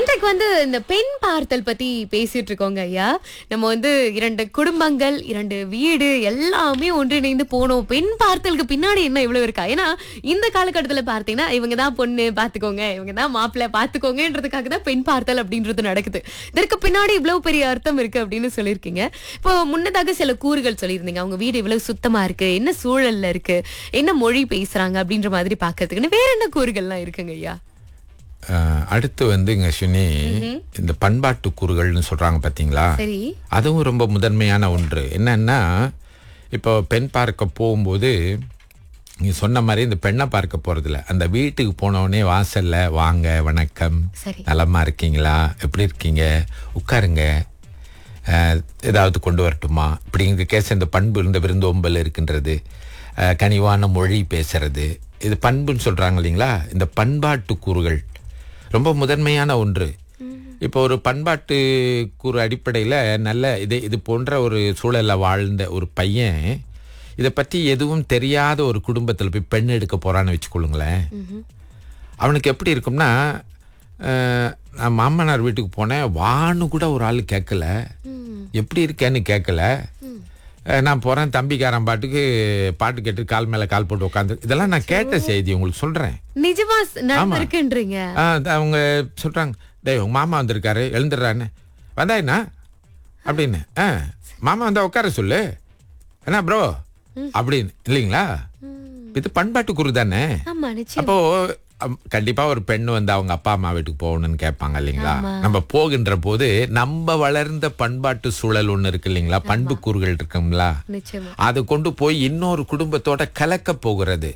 இன்றைக்கு வந்து இந்த பெண் பார்த்தல் பத்தி பேசிட்டு இருக்கோங்க ஐயா நம்ம வந்து இரண்டு குடும்பங்கள் இரண்டு வீடு எல்லாமே ஒன்றிணைந்து போனோம் பெண் பார்த்தலுக்கு பின்னாடி என்ன இவ்வளவு இருக்கா ஏன்னா இந்த காலகட்டத்துல பார்த்தீங்கன்னா இவங்க தான் பொண்ணு பாத்துக்கோங்க இவங்க தான் மாப்பிள்ளை பாத்துக்கோங்கன்றதுக்காக தான் பெண் பார்த்தல் அப்படின்றது நடக்குது இதற்கு பின்னாடி இவ்வளவு பெரிய அர்த்தம் இருக்கு அப்படின்னு சொல்லியிருக்கீங்க இப்போ முன்னதாக சில கூறுகள் சொல்லியிருந்தீங்க அவங்க வீடு இவ்வளவு சுத்தமா இருக்கு என்ன சூழல்ல இருக்கு என்ன மொழி பேசுறாங்க அப்படின்ற மாதிரி பாக்கிறதுக்குன்னு வேற என்ன கூறுகள்லாம் இருக்குங்க ஐயா அஹ், அடுத்து வந்துங்க சுனி இந்த பண்பாட்டு கூறுகள்னு சொல்றாங்க பாத்தீங்களா சரி அதுவும் ரொம்ப முதன்மையான ஒன்று என்னன்னா இப்போ பெண் பார்க்க போகும்போது நீ சொன்ன மாதிரி இந்த பெண்ணை பார்க்க போறதில்ல அந்த வீட்டுக்கு போனவுடனே வாசல்ல வாங்க வணக்கம் சரி நலமா இருக்கீங்களா எப்படி இருக்கீங்க உட்காருங்க அஹ், ஏதாவது கொண்டு வரட்டுமா இப்படிங்கிற கேஸ் இந்த பண்பு இந்த விருந்தோம்பல் இருக்கின்றது அஹ், கனிவான மொழி பேசுறது இது பண்புன்னு சொல்றாங்க இல்லைங்களா இந்த பண்பாட்டு கூறுகள் ரொம்ப முதன்மையான ஒன்று இப்போ ஒரு பண்பாட்டு கூறு அடிப்படையில் நல்ல இது இது போன்ற ஒரு சூழல்ல வாழ்ந்த ஒரு பையன் இதை பற்றி எதுவும் தெரியாத ஒரு குடும்பத்தில் போய் பெண் எடுக்க போறான்னு வச்சுக்கொள்ளுங்களேன் அவனுக்கு எப்படி இருக்கும்னா அஹ், நான் மாமனார் வீட்டுக்கு போனேன் வான்னு கூட ஒரு ஆள் கேட்கல எப்படி இருக்கேன்னு கேட்கல அஹ், நான் போறேன் தம்பிக்காரன் பாட்டுக்கு பாட்டு கேட்டு கால் மேல கால் போட்டு உட்காந்து இதெல்லாம் நான் கேட்ட செய்தி உங்களுக்கு சொல்றேன் நிஜமா ஸ்- நடந்திருக்குன்றீங்க ஆ, த- அவங்க சொல்றாங்க டேய் உங்க மாமா வந்திருக்காரு எழுந்துடுறான்னு வந்தாயினா அப்படின்னு ஆ மாமா வந்தா உட்கார சொல்லு என்ன ப்ரோ அப்படின்னு இல்லைங்களா இது பண்பாட்டு குரு தானே ஆமா நிச்சயம் அப்போ அம், கண்டிப்பா ஒரு பெண் வந்து அவங்க அப்பா அம்மா வீட்டுக்கு போகணும்னு கேட்பாங்க இல்லைங்களா நம்ம போகின்ற போது நம்ம வளர்ந்த பண்பாட்டு சூழல் ஒண்ணு இருக்கு இல்லைங்களா பண்பு கூறுகள் இருக்குங்களா நிச்சயமா அதை கொண்டு போய் இன்னொரு குடும்பத்தோட கலக்க போகிறது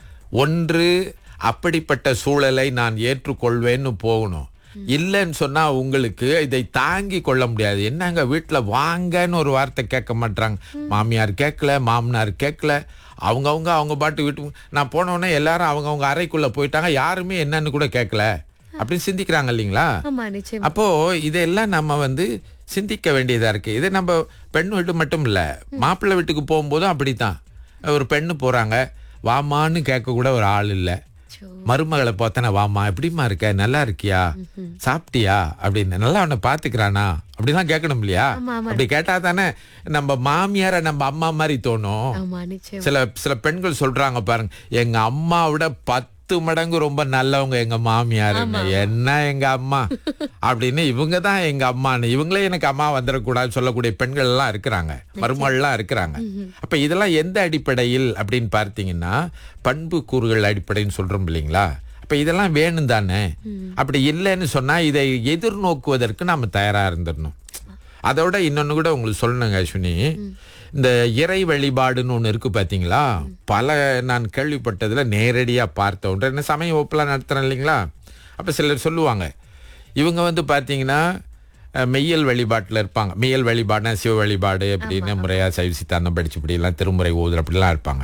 ஒன்று அப்படிப்பட்ட சூழலை நான் ஏற்றுக்கொள்வேன்னு போகணும் இல்லைன்னு சொன்னா உங்களுக்கு இதை தாங்கி கொள்ள முடியாது என்னங்க வீட்டுல வாங்கன்னு ஒரு வார்த்தை கேட்க மாட்டாங்க மாமியார் கேட்கல மாமனார் கேட்கல அவங்கவுங்க அவங்க பாட்டு வீட்டு நான் போன உடனே எல்லாரும் அவங்கவுங்க அறைக்குள்ள போயிட்டாங்க யாருமே என்னன்னு கூட கேட்கல அப்படின்னு சிந்திக்கிறாங்க இல்லைங்களா ஆமா நிச்சயமா அப்போ இதெல்லாம் நம்ம வந்து சிந்திக்க வேண்டியதா இருக்கு இது நம்ம பெண் வீட்டு மட்டும் இல்ல மாப்பிள்ளை வீட்டுக்கு போகும்போதும் அப்படித்தான் ஒரு பெண்ணு போறாங்க வாமான்னு கேட்க கூட ஒரு ஆள் இல்ல சோ. மருமகளை பார்த்தனா வாமா எப்படிம்மா இருக்க நல்லா இருக்கியா சாப்பிட்டியா அப்படின்னு நல்லா அவனை பாத்துக்கிறானா அப்படிலாம் கேட்கணும் இல்லையா ஆமா, ஆமா. அப்படி கேட்டா தானே நம்ம மாமியார நம்ம அம்மா மாதிரி தோணும் ஆமா நிச்சயம் சில சில பெண்கள் சொல்றாங்க பாருங்க எங்க அம்மாவோட பத்து மடங்கு ரொம்ப நல்லவங்க எங்க மாமியாருன்னு என்ன எங்க அம்மா அப்படின்னு இவங்க தான் எங்க அம்மான்னு இவங்களே எனக்கு அம்மா வந்துடக்கூடாது சொல்லக்கூடிய பெண்கள் எல்லாம் இருக்கிறாங்க மருமகள் எல்லாம் இருக்கிறாங்க அப்ப இதெல்லாம் எந்த அடிப்படையில் அப்படின்னு பார்த்தீங்கன்னா பண்பு கூறுகள் அடிப்படைன்னு சொல்றோம் இல்லைங்களா அப்ப இதெல்லாம் வேணும் தானே அப்படி இல்லைன்னு சொன்னா இதை எதிர்நோக்குவதற்கு நாம தயாரா இருந்துடணும் அதோட இன்னொன்னு கூட உங்களுக்கு சொல்லணுங்க அஸ்வினி இந்த இறை வழிபாடுன்னு ஒன்று இருக்கு பாத்தீங்களா பல நான் கேள்விப்பட்டதுல நேரடியா பார்த்த ஒன்று என்ன சமய ஒப்பெல்லாம் நடத்துறேன் இல்லைங்களா அப்ப சிலர் சொல்லுவாங்க இவங்க வந்து பாத்தீங்கன்னா அஹ், மெய்யல் வழிபாட்டில் இருப்பாங்க மெய்யல் வழிபாடுனா சிவ வழிபாடு அப்படின்னு முறையா சைவ சித்தாந்தம் படிச்சு இப்படிலாம் திருமுறை ஓதுற அப்படிலாம் இருப்பாங்க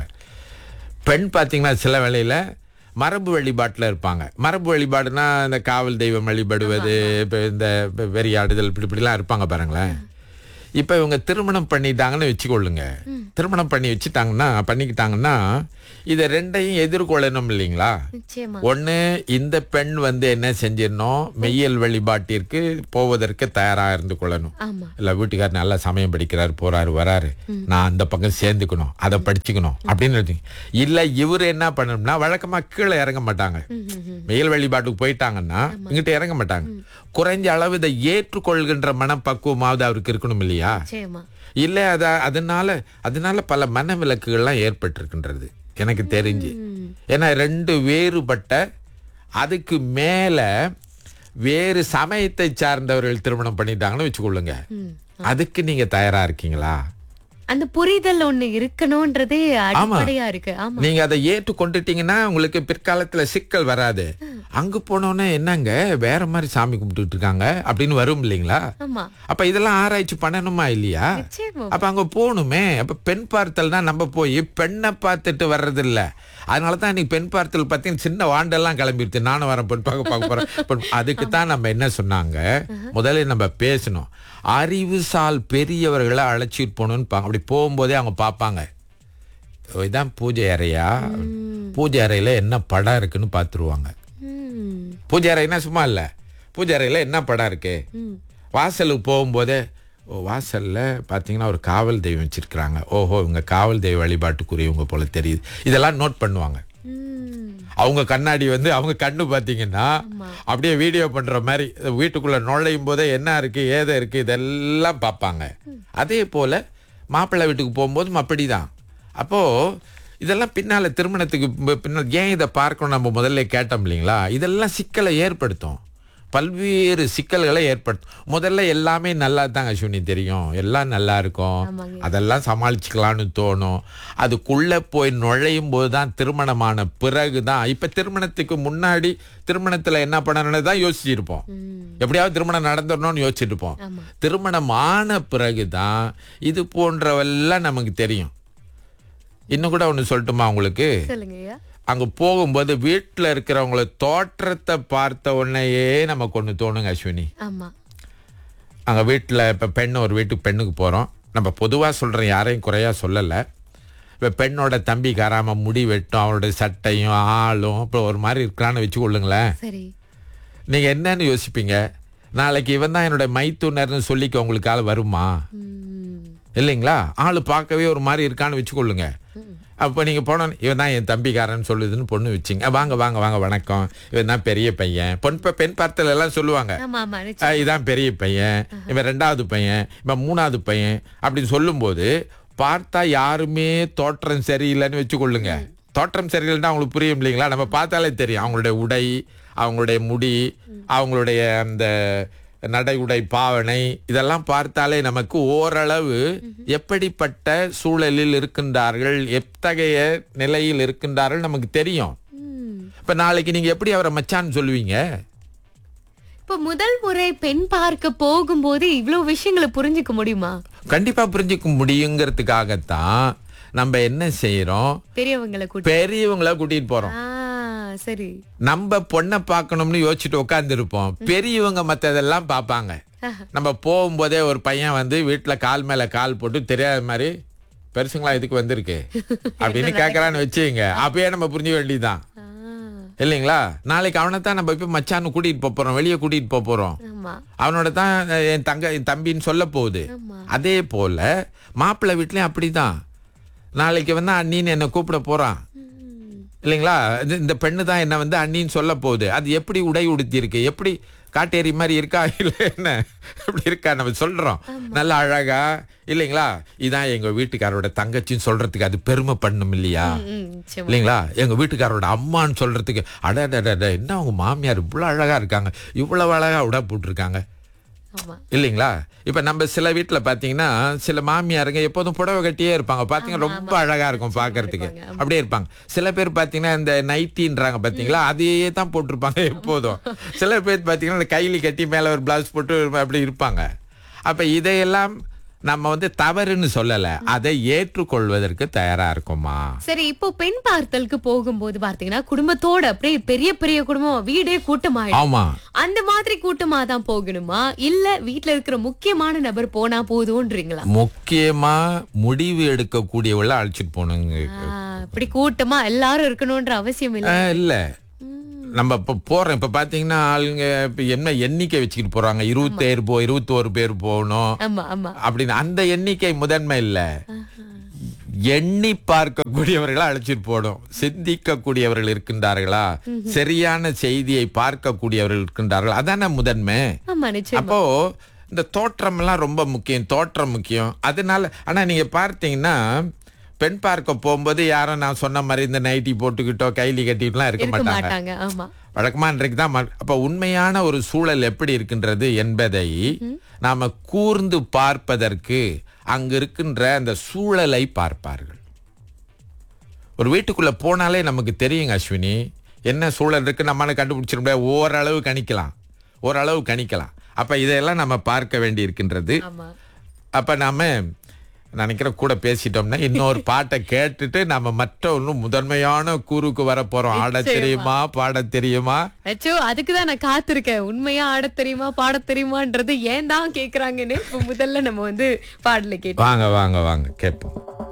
பெண் பார்த்தீங்கன்னா சில வேளையில மரபு வழிபாட்டில் இருப்பாங்க மரபு வழிபாடுனா இந்த காவல் தெய்வம் வழிபடுவது இப்போ இந்த வெ- வெறியாடுதல் இப்படி இப்படிலாம் இருப்பாங்க பாருங்களேன் இப்போ இவங்க திருமணம் பண்ணிட்டாங்கன்னு வச்சுக்கொள்ளுங்க திருமணம் பண்ணி வச்சுட்டாங்கன்னா பண்ணிக்கிட்டாங்கன்னா இதை ரெண்டையும் எதிர்கொள்ளணும் இல்லைங்களா நிச்சயமா ஒண்ணு இந்த பெண் வந்து என்ன செஞ்சிடணும் மெய்யல் வழிபாட்டிற்கு போவதற்கு தயாரா இருந்து கொள்ளணும் ஆமா இல்ல வீட்டுக்காரர் நல்லா சமயம் படிக்கிறாரு போறாரு வராரு நான் அந்த பக்கம் சேர்ந்துக்கணும் அதை படிச்சுக்கணும் அப்படின்னு இருக்கு. இல்ல இவர் என்ன பண்ணணும்னா வழக்கமா கீழே இறங்க மாட்டாங்க மெயில் வழிபாட்டுக்கு போயிட்டாங்கன்னா இங்கிட்ட இறங்க மாட்டாங்க குறைஞ்ச அளவு இதை ஏற்றுக்கொள்கின்ற மனப்பக்குவமாவது அவருக்கு இருக்கணும் இல்லையா நிச்சயமா இல்ல அத அதனால அதனால பல மன விலக்குகள்லாம் ஏற்பட்டிருக்கின்றது எனக்கு தெரிஞ்சு ஏன்னா ரெண்டு வேறுபட்ட அதுக்கு மேல வேறு சமயத்தை சார்ந்தவர்கள் திருமணம் பண்ணிட்டாங்கன்னு வச்சுக்கொள்ளுங்க அதுக்கு நீங்க தயாரா இருக்கீங்களா அந்த புரிதல் ஒண்ணு இருக்கணும்ன்றதே அடிப்படையா இருக்கு ஆமா நீங்க அதை ஏற்றுக்கொண்டுட்டீங்கன்னா உங்களுக்கு பிற்காலத்துல சிக்கல் வராது அங்க போனோன்னே என்னங்க வேற மாதிரி சாமி கும்பிட்டுட்டு இருக்காங்க அப்படின்னு வரும் இல்லைங்களா ஆமா அப்ப இதெல்லாம் ஆராய்ச்சி பண்ணணுமா இல்லையா நிச்சயமா அப்ப அங்க போகணுமே அப்ப பெண் பார்த்தல்னா நம்ம போய் பெண்ணை பார்த்துட்டு வர்றது இல்ல அதனாலதான் இன்னைக்கு பெண் பார்த்தல் பார்த்தீங்கன்னா சின்ன வாண்டெல்லாம் கிளம்பிடுச்சு நானும் வரேன் பெண் பார்க்க பார்க்க போறேன் பெண் அதுக்கு தான் நம்ம என்ன சொன்னாங்க முதல்ல நம்ம பேசணும் அறிவுசால் பெரியவர்களை அழைச்சிட்டு போகணும்னு பா- அப்படி போகும்போதே அவங்க பார்ப்பாங்க ஓ, இதான் பூஜை அறையா பூஜை அறையில என்ன படம் இருக்குன்னு பார்த்துருவாங்க ம். பூஜை அறைனா சும்மா இல்ல பூஜை அறையில என்ன படம் இருக்கு ம். வாசலுக்கு போகும்போதே ஓ வாசல்ல பாத்தீங்கன்னா ஒரு காவல் தெய்வம் வச்சிருக்கிறாங்க ஓஹோ இவங்க காவல் தெய்வ வழிபாட்டுக்குரியவங்க போல தெரியுது இதெல்லாம் நோட் பண்ணுவாங்க ம். அவங்க கண்ணாடி வந்து அவங்க கண்ணு பாத்தீங்கன்னா அப்படியே வீடியோ பண்ற மாதிரி வீட்டுக்குள்ள நுழையும் போதே என்ன இருக்கு ஏதை இருக்கு இதெல்லாம் பார்ப்பாங்க அதே போல மாப்பிள்ளை வீட்டுக்கு போகும்போதும் அப்படிதான் அப்போ இதெல்லாம் பின்னால திருமணத்துக்கு பி- பின்னால் ஏன் இதை பார்க்கணும் நம்ம முதல்ல கேட்டோம் இல்லைங்களா இதெல்லாம் சிக்கலை ஏற்படுத்தும் பல்வேறு சிக்கல்களை ஏற்படுத்தும் முதல்ல எல்லாமே நல்லா தான் அஸ்வினி தெரியும் எல்லாம் நல்லா இருக்கும் ஆமாங்க. அதெல்லாம் சமாளிச்சுக்கலாம்னு தோணும் அதுக்குள்ள போய் நுழையும் போது தான் திருமணமான பிறகு தான் இப்ப திருமணத்துக்கு முன்னாடி திருமணத்துல என்ன பண்ணணும்னு தான் யோசிச்சிருப்போம் எப்படியாவது திருமணம் நடந்துடணும்னு யோசிச்சுட்டு இருப்போம் ஆமா. திருமணம் ஆன பிறகு தான் இது போன்றவெல்லாம் நமக்கு தெரியும் இன்னும் கூட ஒன்று சொல்லட்டுமா உங்களுக்கு சொல்லுங்க ஐயா அங்க போகும்போது வீட்டுல இருக்கிறவங்கள தோற்றத்தை பார்த்த உடனேயே நமக்கு ஒன்று தோணுங்க அஸ்வினி ஆமா அங்கே வீட்டில் இப்போ பெண் ஒரு வீட்டுக்கு பெண்ணுக்கு போகிறோம் நம்ம பொதுவாக சொல்கிறோம் யாரையும் குறையா சொல்லலை இப்போ பெண்ணோட தம்பி காராம முடி வெட்டும் அவனோட சட்டையும் ஆளும் அப்புறம் ஒரு மாதிரி இருக்கிறான்னு வச்சுக்கொள்ளுங்களேன் சரி நீங்கள் என்னன்னு யோசிப்பீங்க நாளைக்கு இவன் தான் என்னோட மைத்துனர்னு சொல்லிக்க உங்களுக்கு ஆள் வருமா ம். இல்லைங்களா ஆள் பார்க்கவே ஒரு மாதிரி இருக்கான்னு வச்சுக்கொள்ளுங்க அப்போ நீங்கள் போனோம் இவன் தான் என் தம்பிக்காரன் சொல்லுதுன்னு பொண்ணு வச்சிங்க "அஹ், வாங்க வாங்க வாங்க வணக்கம் இவன் தான் பெரிய பையன் பொன் ப- பெண் பார்த்தல எல்லாம் சொல்லுவாங்க ஆமா ஆமா நிச்சயம். ஆ, இதான் பெரிய பையன் இவன் ரெண்டாவது பையன் இவன் மூணாவது பையன் அப்படின்னு சொல்லும்போது பார்த்தா யாருமே தோற்றம் சரியில்லைன்னு வச்சுக்கொள்ளுங்க தோற்றம் சரியில்லைன்னா அவங்களுக்கு புரியும் இல்லைங்களா நம்ம பார்த்தாலே தெரியும் அவங்களுடைய உடை அவங்களுடைய முடி அவங்களுடைய அந்த நடை உடை பாவனை இதெல்லாம் பார்த்தாலே நமக்கு ஓரளவு எப்படிப்பட்ட சூழலில் இருக்கின்றார்கள் எத்தகைய நிலையில் இருக்கின்றார்கள் நமக்கு தெரியும் ம். இப்ப நாளைக்கு நீங்க எப்படி அவரை மச்சான்னு சொல்லுவீங்க இப்ப முதல் முறை பெண் பார்க்க போகும்போது இவ்வளவு விஷயங்களை புரிஞ்சுக்க முடியுமா கண்டிப்பா புரிஞ்சுக்க முடியுங்கிறதுக்காகத்தான் நம்ம என்ன செய்யறோம் பெரியவங்களை கூட்டி பெரியவங்கள கூட்டிட்டு போறோம் ஆ சரி நம்ம பொண்ணை பார்க்கணும்னு யோசிச்சுட்டு உட்கார்ந்து இருப்போம் பெரியவங்க மத்ததெல்லாம் பார்ப்பாங்க நம்ம போகும்போதே ஒரு பையன் வந்து வீட்டுல கால் மேல கால் போட்டு தெரியாத மாதிரி பெருசுங்களா இதுக்கு வந்திருக்கு அப்படின்னு கேட்கறான்னு வச்சுங்க அப்பயே நம்ம புரிஞ்சுக்க வேண்டியதுதான் ஆ, இல்லைங்களா நாளைக்கு அவனை தான் நம்ம இப்ப மச்சான்னு கூட்டிட்டு போப் போறோம் வெளியே கூட்டிட்டு போப் போறோம் ஆமா அவனோட தான் அஹ், என் தங்க என் தம்பின்னு சொல்ல போகுது ஆமா. அதே போல மாப்பிள்ளை வீட்லயும் அப்படிதான் நாளைக்கு வந்து அண்ணின்னு என்னை கூப்பிட போறான் ம். இல்லைங்களா இது- இந்த பெண்ணு தான் என்ன வந்து அண்ணின்னு சொல்ல போகுது அது எப்படி உடை உடுத்தி இருக்கு எப்படி காட்டேரி மாதிரி இருக்கா இல்ல என்ன இப்படி இருக்கா நம்ம சொல்றோம் நல்ல அழகா இல்லைங்களா இதான் எங்க வீட்டுக்காரோட தங்கச்சின்னு சொல்றதுக்கு அது பெருமை பண்ணும் இல்லையா ம், நிச்சயமா. இல்லைங்களா எங்க வீட்டுக்காரோட அம்மான்னு சொல்றதுக்கு அடடட என்ன அவங்க மாமியார் இவ்வளவு அழகா இருக்காங்க இவ்வளவு அழகா உடை போட்டிருக்காங்க ஆமா இல்லைங்களா இப்ப நம்ம சில வீட்டுல பாத்தீங்கன்னா சில மாமியாருங்க எப்போதும் புடவை கட்டியே இருப்பாங்க பாத்தீங்கன்னா ரொம்ப அழகா இருக்கும் பாக்குறதுக்கு அப்படியே இருப்பாங்க சில பேர் பாத்தீங்கன்னா இந்த நைட்டின்றாங்க பாத்தீங்களா அதையே தான் போட்டிருப்பாங்க எப்போதும் சில பேர் பாத்தீங்கன்னா இந்த கைலி கட்டி மேல ஒரு பிளவுஸ் போட்டு அப்படி இருப்பாங்க அப்ப இதையெல்லாம் நம்ம வந்து தவறுன்னு சொல்லல அதை ஏற்றுக்கொள்வதற்கு தயாரா இருக்குமா சரி இப்போ பெண் பார்த்தலுக்கு போகும்போது பார்த்தீங்கன்னா குடும்பத்தோட அப்படியே பெரிய பெரிய குடும்பம் வீடே கூட்டமாயிடும் ஆமா அந்த மாதிரி கூட்டமா தான் போகணுமா இல்ல வீட்ல இருக்கிற முக்கியமான நபர் போனா போதும்ன்றீங்களா முக்கியமா முடிவு எடுக்கக்கூடியவள அழைச்சிட்டு போகணுங்க ஆ, இப்படி கூட்டமா எல்லாரும் இருக்கணும்ன்ற அவசியம் இல்ல ஆஹ், இல்ல ம், நம்ம இப்ப போறோம் இப்ப பாத்தீங்கன்னா ஆளுங்க இப்ப என்ன எண்ணிக்கை வச்சுக்கிட்டு போறாங்க இருபத்தேழு போ இருபத்தோரு பேர் போகணும் ஆமா ஆமா அப்படின்னு அந்த எண்ணிக்கை முதன்மை இல்ல எண்ணி பார்க்கக்கூடியவர்களை அழைச்சிட்டு போடும் சிந்திக்கக்கூடியவர்கள் இருக்கின்றார்களா சரியான செய்தியை பார்க்கக்கூடியவர்கள் இருக்கின்றார்கள் அதானே முதன்மை ஆமா நிச்சயம் அப்போ இந்த தோற்றம் எல்லாம் ரொம்ப முக்கியம் தோற்றம் முக்கியம் அதனால ஆனா நீங்க பார்த்தீங்கன்னா பெண் பார்க்க போகும்போது யாரும் நான் சொன்ன மாதிரி இந்த நைட்டி போட்டுக்கிட்டோ கைலி கட்டிட்டுலாம் இருக்க இருக்க மாட்டாங்க மாட்டாங்க ஆமா வழக்கமா இன்றைக்கு தான் ம- அப்ப உண்மையான ஒரு சூழல் எப்படி இருக்கின்றது என்பதை நாம கூர்ந்து பார்ப்பதற்கு அங்க இருக்கின்ற அந்த சூழலை பார்ப்பார்கள் ஒரு வீட்டுக்குள்ள போனாலே நமக்கு தெரியுங்க அஸ்வினி என்ன சூழல் இருக்கு நம்மளால கண்டுபிடிச்சிட முடியாது ஓரளவு கணிக்கலாம் ஓரளவு கணிக்கலாம் அப்ப இதையெல்லாம் நம்ம பார்க்க வேண்டி இருக்கின்றது ஆமா அப்ப நாம நினைக்கிற கூட பேசிட்டோம்னா இன்னொரு பாட்டை கேட்டுட்டு நம்ம மற்ற ஒன்றும் முதன்மையான கூறுக்கு வர போறோம் ஆட தெரியுமா பாட தெரியுமா அச்சோ அதுக்கு தான் நான் காத்திருக்கேன் உண்மையா ஆடத் தெரியுமா பாடத் தெரியுமான்றது ஏன் தான் கேக்குறாங்கன்னு இப்ப முதல்ல நம்ம வந்து பாடல கேட்டோம் வாங்க வாங்க வாங்க கேட்போம்